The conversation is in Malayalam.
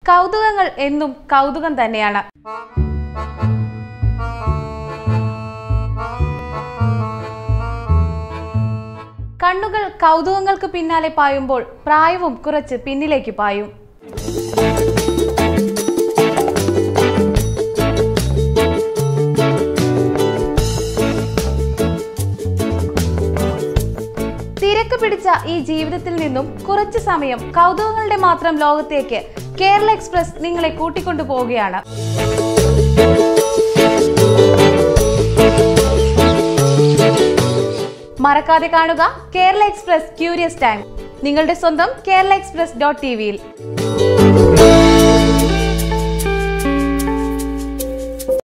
കൗതുകങ്ങൾ എന്നും കൗതുകം തന്നെയാണ് കണ്ണുകൾ കൗതുകങ്ങൾക്ക് പിന്നാലെ പായുമ്പോൾ പ്രായവും കുറച്ച് പിന്നിലേക്ക് പായും തിരക്ക് പിടിച്ച ഈ ജീവിതത്തിൽ നിന്നും കുറച്ച് സമയം കൗതുകങ്ങളുടെ മാത്രം ലോകത്തേക്ക് കേരള എക്സ്പ്രസ് നിങ്ങളെ കൂട്ടിക്കൊണ്ടു പോവുകയാണ് മറക്കാതെ കാണുക കേരള എക്സ്പ്രസ് ക്യൂരിയസ് ടൈം നിങ്ങളുടെ സ്വന്തം കേരള എക്സ്പ്രസ് ഡോട്ട് ടി വിയിൽ